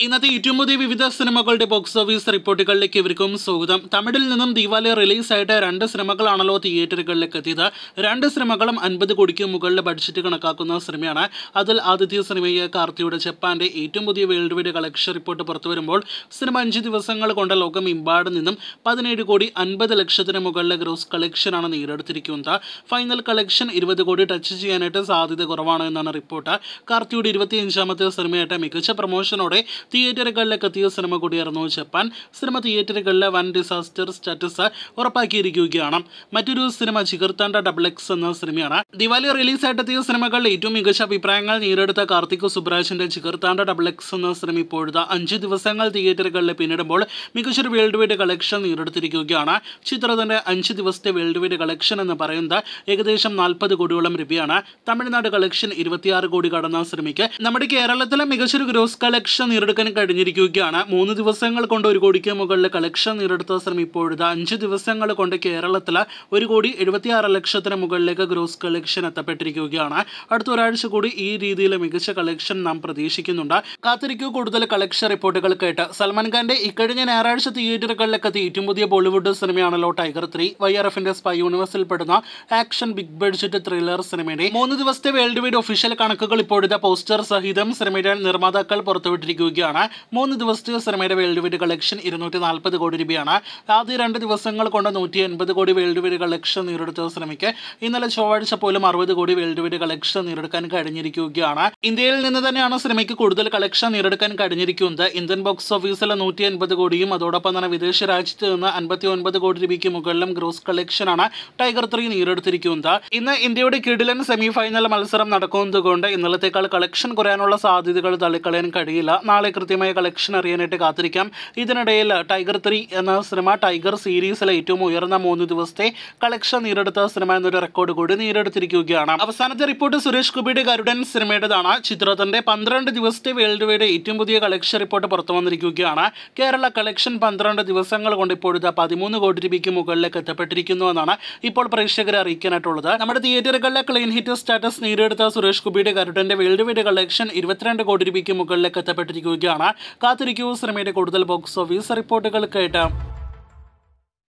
ഇന്നത്തെ ഏറ്റവും പുതിയ വിവിധ സിനിമകളുടെ ബോക്സ് ഓഫീസ് റിപ്പോർട്ടുകളിലേക്ക് ഇവർക്കും സ്വാഗതം തമിഴിൽ നിന്നും ദിവാലി റിലീസായിട്ട് രണ്ട് സിനിമകളാണല്ലോ തിയേറ്ററുകളിലേക്ക് എത്തിയത് രണ്ട് സിനിമകളും അൻപത് കോടിക്ക് മുകളിൽ ബഡ്ജറ്റ് കണക്കാക്കുന്ന സിനിമയാണ് അതിൽ ആദ്യത്തെ സിനിമയെ കാർത്തിയുടെ ജപ്പാന്റെ ഏറ്റവും പുതിയ വേൾഡ് വൈഡ് കളക്ഷൻ റിപ്പോർട്ട് പുറത്തു വരുമ്പോൾ സിനിമ അഞ്ച് ദിവസങ്ങൾ കൊണ്ട് ലോകമെമ്പാട് നിന്നും പതിനേഴ് കോടി അൻപത് ലക്ഷത്തിന് മുകളിലെ ഗ്രോസ് കളക്ഷനാണ് നേടിയെടുത്തിരിക്കുന്നത് ഫൈനൽ കളക്ഷൻ ഇരുപത് കോടി ടച്ച് ചെയ്യാനായിട്ട് സാധ്യത കുറവാണ് എന്നാണ് റിപ്പോർട്ട് കാർത്തിയുടെ ഇരുപത്തിയഞ്ചാമത്തെ സിനിമയായിട്ട് മികച്ച പ്രൊമോഷനോടെ തിയേറ്ററുകളിലേക്ക് എത്തിയ സിനിമ കൂടിയായിരുന്നു ജപ്പാൻ സിനിമ തിയേറ്ററുകളിലെ വൻ ഡിസാസ്റ്റർ സ്റ്റാറ്റസ് ഉറപ്പാക്കിയിരിക്കുകയാണ് മറ്റൊരു സിനിമ ചികർത്താണ്ട ഡബിൾ എക്സ് എന്ന സിനിമയാണ് ദിവാലി റിലീസായിട്ടെത്തിയ സിനിമകളിൽ ഏറ്റവും മികച്ച അഭിപ്രായങ്ങൾ നേടിയെടുത്ത കാർത്തിക് സുബ്രാജിന്റെ ചികർത്താണ്ട ഡബിൾ എക്സ് എന്ന സിനിമ ഇപ്പോഴത്തെ അഞ്ച് ദിവസങ്ങൾ തിയേറ്ററുകളിൽ പിന്നിടുമ്പോൾ മികച്ചൊരു വേൾഡ് വൈഡ് കളക്ഷൻ നേടിയെടുത്തിരിക്കുകയാണ് ചിത്രത്തിന്റെ അഞ്ച് ദിവസത്തെ വേൾഡ് വൈഡ് കളക്ഷൻ എന്ന് പറയുന്നത് ഏകദേശം നാൽപ്പത് കോടിയോളം രൂപയാണ് തമിഴ്നാട് കളക്ഷൻ ഇരുപത്തിയാറ് കോടി കടന്ന സിനിമയ്ക്ക് നമ്മുടെ കേരളത്തിലെ മികച്ചൊരു ഗ്രോസ് കളക്ഷൻ നേടിയെടുക്കാൻ കഴിഞ്ഞിരിക്കുകയാണ് മൂന്ന് ദിവസങ്ങൾ കൊണ്ട് ഒരു കോടിക്ക് മുകളിൽ കളക്ഷൻ നേടിയെടുത്ത സിനിമ ഇപ്പോഴത്തെ അഞ്ച് ദിവസങ്ങൾ കൊണ്ട് കേരളത്തിൽ ഒരു കോടി എഴുപത്തിയാറ് ലക്ഷത്തിന് മുകളിലേക്ക് ഗ്രോസ് കളക്ഷൻ എത്തപ്പെട്ടിരിക്കുകയാണ് അടുത്ത ഒരാഴ്ച കൂടി ഈ രീതിയിൽ മികച്ച കളക്ഷൻ നാം പ്രതീക്ഷിക്കുന്നുണ്ട് കാത്തിരിക്കൂ കൂടുതൽ കളക്ഷൻ റിപ്പോർട്ടുകൾ കേട്ട് സൽമാൻ ഖാന്റെ ഇക്കഴിഞ്ഞ ഞായറാഴ്ച തിയേറ്ററുകളിലേക്ക് എത്തി ഏറ്റവും പുതിയ ബോളിവുഡ് സിനിമയാണല്ലോ ടൈഗർ ത്രീ വൈ ആർ എഫിന്റെ സ്പൈ യൂണിവേഴ്സിൽ പെടുന്ന ആക്ഷൻ ബിഗ് ബഡ്ജറ്റ് ത്രില്ലർ സിനിമയുടെ മൂന്ന് ദിവസത്തെ വേൾഡ് വൈഡ് ഒഫീഷ്യൽ കണക്കുകൾ ഇപ്പോഴത്തെ പോസ്റ്റർ സഹിതം സിനിമയുടെ നിർമ്മാതാക്കൾ പുറത്തുവിട്ടിരിക്കുകയാണ് മൂന്ന് ദിവസത്തെ സിനിമയുടെ വേൾഡ് വൈഡ് കളക്ഷൻ ഇരുന്നൂറ്റി നാൽപ്പത് കോടി രൂപയാണ് ആദ്യ രണ്ട് ദിവസങ്ങൾ കൊണ്ട് നൂറ്റി എൺപത് കോടി വേൾഡ് വൈഡ് കളക്ഷൻ നേടിയെടുത്ത സിനിമയ്ക്ക് ഇന്നലെ ചൊവ്വാഴ്ച പോലും അറുപത് കോടി വേൾഡ് വൈഡ് കളക്ഷൻ നേടിയെടുക്കാൻ കഴിഞ്ഞിരിക്കുകയാണ് ഇന്ത്യയിൽ നിന്ന് തന്നെയാണ് സിനിമയ്ക്ക് കൂടുതൽ കളക്ഷൻ നേടിയെടുക്കാൻ കഴിഞ്ഞിരിക്കുന്നത് ഇന്ത്യൻ ബോക്സ് ഓഫീസിൽ നൂറ്റി എൺപത് കോടിയും അതോടൊപ്പം തന്നെ വിദേശ രാജ്യത്ത് നിന്ന് അൻപത്തി ഒൻപത് കോടി രൂപയ്ക്ക് മുകളിലും ഗ്രോസ് കളക്ഷനാണ് ടൈഗർ ത്രീ നേടിയെടുത്തിരിക്കുന്നത് ഇന്ന് ഇന്ത്യയുടെ കിടിലൻ സെമി ഫൈനൽ മത്സരം നടക്കുന്നത് കൊണ്ട് ഇന്നലത്തേക്കാൾ കളക്ഷൻ കുറയാനുള്ള സാധ്യതകൾ തള്ളിക്കളയാൻ കഴിയില്ല നാളെ കൃത്യമായ കളക്ഷൻ അറിയാനായിട്ട് കാത്തിരിക്കാം ഇതിനിടയിൽ ടൈഗർ ത്രീ എന്ന സിനിമ ടൈഗർ സീരീസിലെ ഏറ്റവും ഉയർന്ന മൂന്ന് ദിവസത്തെ കളക്ഷൻ നേടിയെടുത്ത സിനിമ എന്നൊരു റെക്കോർഡ് കൂടി നേടിയെടുത്തിരിക്കുകയാണ് അവസാനത്തെ റിപ്പോർട്ട് സുരേഷ് ഗോപിയുടെ ഗരുഡൻ സിനിമയുടേതാണ് ചിത്രത്തിന്റെ പന്ത്രണ്ട് ദിവസത്തെ വേൾഡ് വൈഡ് ഏറ്റവും പുതിയ കളക്ഷൻ റിപ്പോർട്ട് പുറത്തു വന്നിരിക്കുകയാണ് കേരള കളക്ഷൻ പന്ത്രണ്ട് ദിവസങ്ങൾ കൊണ്ട് ഇപ്പോഴത്തെ പതിമൂന്ന് കോടി രൂപയ്ക്ക് മുകളിലേക്ക് എത്തപ്പെട്ടിരിക്കുന്നു എന്നാണ് ഇപ്പോൾ പ്രേക്ഷകരെ അറിയിക്കാനായിട്ടുള്ളത് നമ്മുടെ തിയേറ്ററുകളിലെ ക്ലീൻ ഹിറ്റ് സ്റ്റാറ്റസ് നേടിയെടുത്ത സുരേഷ് ഗോപിയുടെ ഗരുഡന്റെ വേൾഡ് വൈഡ് കളക്ഷൻ ഇരുപത്തിരണ്ട് കോടി രൂപയ്ക്ക് മുകളിലേക്ക് എത്തപ്പെട്ടിരിക്കുകയാണ് കാത്തിരിക്കൂ സിനിമയുടെ കൂടുതൽ ബോക്സ് ഓഫീസ് റിപ്പോർട്ടുകൾ കേട്ട്